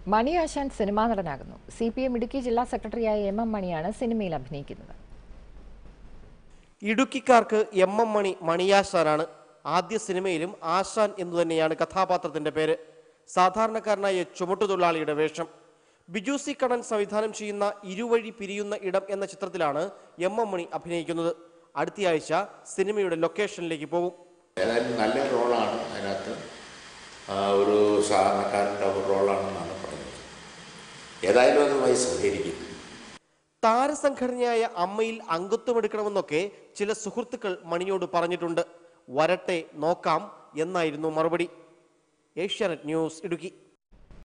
മണി Ashan cinema നടനാകുന്നു C P M Idukki ജില്ലാ സെക്രട്ടറിയായ എം എം മണിയാണ് സിനിമയിൽ അഭിനയിക്കുന്നത് ഇടുക്കിക്കാർക്ക് എം എം മണി മണിയാശാനാണ് ആദ്യ സിനിമയിലും ആശാൻ എന്നു തന്നെയാണ് കഥാപാത്രത്തിന്റെ പേര് സാധാരണക്കാരനായ ചുമട്ടുതൊഴിലാളിയുടെ വേഷം ബിജു സി കണ്ണൻ സംവിധാനം ചെയ്യുന്ന ഇരുവഴി പിരിയുന്ന ഇടം എന്ന ചിത്രത്തിലാണ് എം എം മണി അഭിനയിക്കുന്നത് അടുത്തയാഴ്ച സിനിമയുടെ ലൊക്കേഷനിലേക്ക് പോകും ഏതായാലും നല്ല റോളാണ് അതിനകത്ത് ആ, ഒരു സാധാരണക്കാരൻ്റെ ഒരു റോളാണെന്നാണ് പറഞ്ഞത് ഏതായാലും അതുമായി സഹകരിക്കും താരസംഘടനയായ അമ്മയിൽ അംഗത്വമെടുക്കണമെന്നൊക്കെ ചില സുഹൃത്തുക്കൾ മണിയോട് പറഞ്ഞിട്ടുണ്ട് വരട്ടെ നോക്കാം എന്നായിരുന്നു മറുപടി ഏഷ്യാനെറ്റ് ന്യൂസ് ഇടുക്കി